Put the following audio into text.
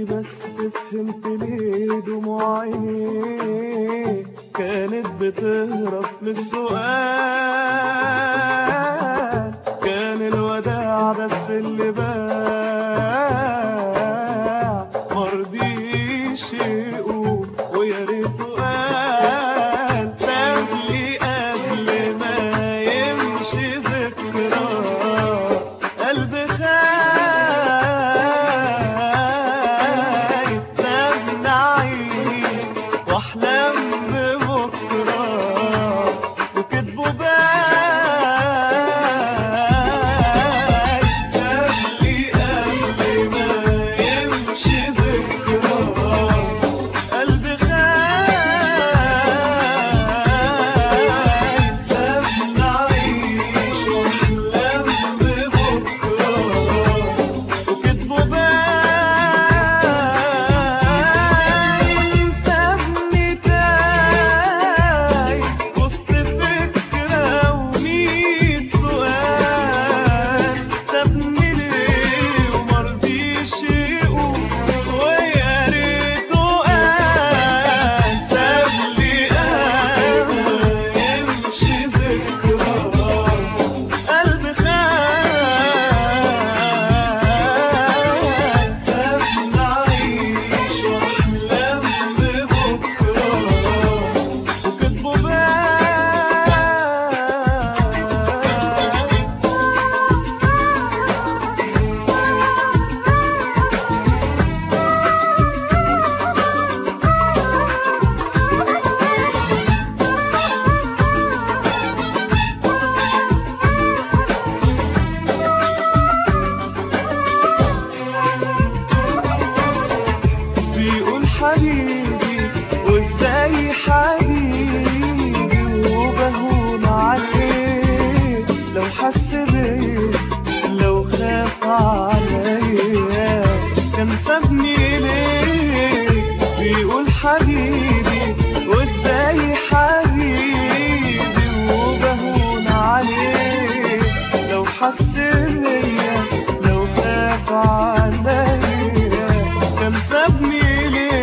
بس فهمت ليه دموع عينيه كانت بتهرب من السؤال كان الوداع بس اللي باع مرضيش يقول ويا ريته قال ساب لي قبل ما يمشي ذكرى قلبي خايف سابني أعيش واحلم ببكره وكتبه باي ساب لي قبل ما يمشي ذكرى قلبي خايف سابني أعيش واحلم ببكره وكتبه باين سابني تايه وسط فكرة وميت سؤال سابني ليه ومرضيش يقول ويا ريته قال سابلي قبل يمشي ذكرى قلبي خايف سابني أعيش وأحلم ببكرة وكتبه بيقول حبيبي وازاي حبيبي وبهون عليه لو حس بيا لو خاف عليا كان سابني ليه بيقول حبيبي وازاي حبيبي وبهون عليه لو حس بيا لو خاف عليا كان سابني ليه